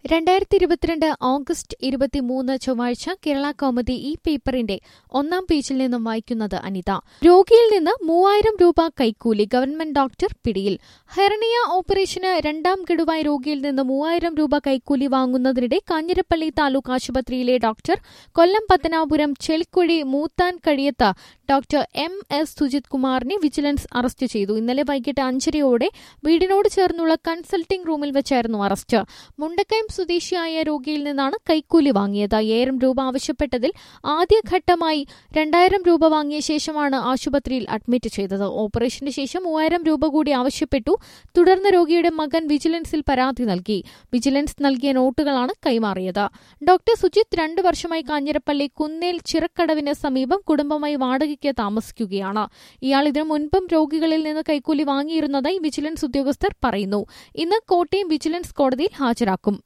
രണ്ടായിരത്തി ഇരുപത്തിരണ്ട് ഓഗസ്റ്റ് ഇരുപത്തിമൂന്ന് ചൊവ്വാഴ്ച കേരള കൗമുദി ഈ പേപ്പറിന്റെ ഒന്നാം പേജിൽ നിന്നും വായിക്കുന്നത് അനിത രോഗിയിൽ നിന്ന് മൂവായിരം രൂപ കൈക്കൂലി ഗവൺമെന്റ് ഡോക്ടർ പിടിയിൽ ഹെർണിയ ഓപ്പറേഷന് രണ്ടാം ഗഡുവായി രോഗിയിൽ നിന്ന് മൂവായിരം രൂപ കൈക്കൂലി വാങ്ങുന്നതിനിടെ കാഞ്ഞിരപ്പള്ളി താലൂക്ക് ആശുപത്രിയിലെ doctor Kollam Pathanapuram Chelikuzhi Moothan Kazhiyath doctor M S Sujith കുമാറിനെ വിജിലൻസ് അറസ്റ്റ് ചെയ്തു ഇന്നലെ വൈകിട്ട് അഞ്ചരയോടെ വീടിനോട് ചേർന്നുള്ള കൺസൾട്ടിംഗ് റൂമിൽ വെച്ചായിരുന്നു അറസ്റ്റ് മുണ്ടക്കയം സ്വദേശിയായ രോഗിയിൽ നിന്നാണ് കൈക്കൂലി വാങ്ങിയത് അയ്യായിരം രൂപ ആവശ്യപ്പെട്ടതിൽ ആദ്യഘട്ടമായി രണ്ടായിരം രൂപ വാങ്ങിയ ശേഷമാണ് ആശുപത്രിയിൽ അഡ്മിറ്റ് ചെയ്തത് ഓപ്പറേഷന് ശേഷം മൂവായിരം രൂപ കൂടി ആവശ്യപ്പെട്ടു തുടർന്ന് രോഗിയുടെ മകൻ വിജിലൻസിൽ പരാതി നൽകി വിജിലൻസ് നൽകിയ നോട്ടുകളാണ് കൈമാറിയത് ഡോക്ടർ സുജിത് രണ്ടു വർഷമായി കാഞ്ഞിരപ്പള്ളി കുന്നേൽ ചിറക്കടവിന് സമീപം കുടുംബമായി വാടകയ്ക്ക് താമസിക്കുകയാണ് ഇയാൾ ഇതിനു മുൻപും രോഗികളിൽ നിന്ന് കൈക്കൂലി വാങ്ങിയിരുന്നതായി വിജിലൻസ് ഉദ്യോഗസ്ഥർ പറയുന്നു ഇന്ന് കോട്ടയം വിജിലൻസ് കോടതിയിൽ ഹാജരാക്കും